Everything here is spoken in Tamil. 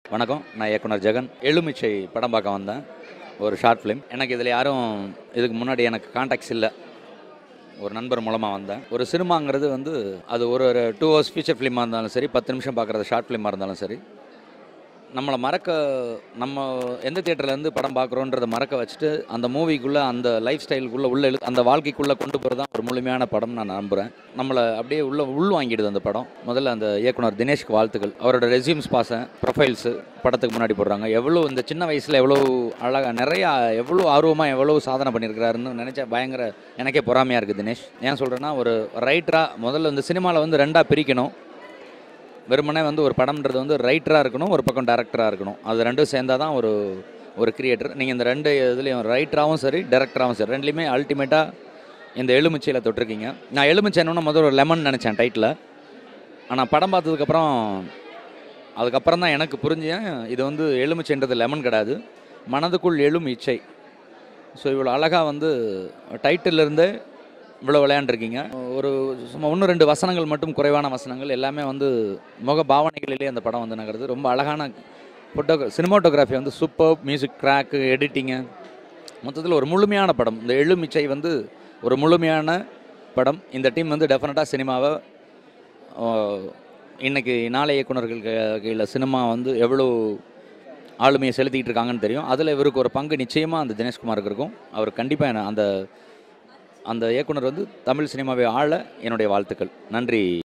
வணக்கம் நான் இயக்குனர் ஜெகன் எலுமிச்சை படம் பார்க்க வந்தேன் ஒரு ஷார்ட் ஃபிலிம் எனக்கு இதில் யாரும் இதுக்கு முன்னாடி எனக்கு கான்டாக்ட்ஸ் இல்லை ஒரு நண்பர் மூலமாக வந்தேன் ஒரு சினிமாங்கிறது வந்து அது ஒரு ஒரு டூ ஹவர்ஸ் ஃபீச்சர் ஃபிலிமாக இருந்தாலும் சரி பத்து நிமிஷம் பார்க்குறது ஷார்ட் ஃபிலிமாக இருந்தாலும் சரி நம்மளை மறக்க நம்ம எந்த தேட்டர்லேருந்து படம் பார்க்குறோன்றதை மறக்க வச்சுட்டு அந்த மூவிக்குள்ளே அந்த லைஃப் ஸ்டைலுக்குள்ளே உள்ள இழு அந்த வாழ்க்கைக்குள்ளே கொண்டு போகிறது தான் ஒரு முழுமையான படம் நான் நம்புகிறேன் நம்மளை அப்படியே உள்ள உள் வாங்கிடுது அந்த படம் முதல்ல அந்த இயக்குனர் தினேஷ்க்கு வாழ்த்துக்கள் அவரோட ரெசியூம்ஸ் பாசேன் ப்ரொஃபைல்ஸு படத்துக்கு முன்னாடி போடுறாங்க எவ்வளோ இந்த சின்ன வயசில் எவ்வளோ அழகாக நிறையா எவ்வளோ ஆர்வமாக எவ்வளோ சாதனை பண்ணியிருக்கிறாருன்னு நினச்சா பயங்கர எனக்கே பொறாமையாக இருக்குது தினேஷ் ஏன் சொல்கிறேன்னா ஒரு ரைட்டராக முதல்ல இந்த சினிமாவில் வந்து ரெண்டாக பிரிக்கணும் வெறுமனே வந்து ஒரு படம்ன்றது வந்து ரைட்டராக இருக்கணும் ஒரு பக்கம் டேரக்டராக இருக்கணும் அது ரெண்டும் சேர்ந்தால் தான் ஒரு ஒரு கிரியேட்டர் நீங்கள் இந்த ரெண்டு இதுலேயும் ரைட்டராகவும் சரி டேரக்டராகவும் சரி ரெண்டுலேயுமே அல்டிமேட்டாக இந்த எலுமிச்சையில் தொட்டிருக்கீங்க நான் எலுமிச்சைன்னு முதல்ல ஒரு லெமன் நினச்சேன் டைட்டில் ஆனால் படம் பார்த்ததுக்கப்புறம் அதுக்கப்புறம் தான் எனக்கு புரிஞ்சேன் இது வந்து எலுமிச்சைன்றது லெமன் கிடையாது மனதுக்குள் எழும் இச்சை ஸோ இவ்வளோ அழகாக வந்து டைட்டிலிருந்தே இவ்வளோ விளையாண்டுருக்கீங்க ஒரு சும்மா ஒன்று ரெண்டு வசனங்கள் மட்டும் குறைவான வசனங்கள் எல்லாமே வந்து முக பாவனைகளிலே அந்த படம் வந்து நகருது ரொம்ப அழகான ஃபோட்டோ சினிமாட்டோகிராஃபி வந்து சூப்பர் மியூசிக் ட்ராக்கு எடிட்டிங்கு மொத்தத்தில் ஒரு முழுமையான படம் இந்த எழுமிச்சை வந்து ஒரு முழுமையான படம் இந்த டீம் வந்து டெஃபினட்டாக சினிமாவை இன்னைக்கு நாளை இயக்குனர்கள் கீழே சினிமா வந்து எவ்வளோ ஆளுமையை செலுத்திக்கிட்டு இருக்காங்கன்னு தெரியும் அதில் இவருக்கு ஒரு பங்கு நிச்சயமாக அந்த தினேஷ்குமாருக்கு இருக்கும் அவர் கண்டிப்பாக அந்த அந்த இயக்குனர் வந்து தமிழ் சினிமாவை ஆள என்னுடைய வாழ்த்துக்கள் நன்றி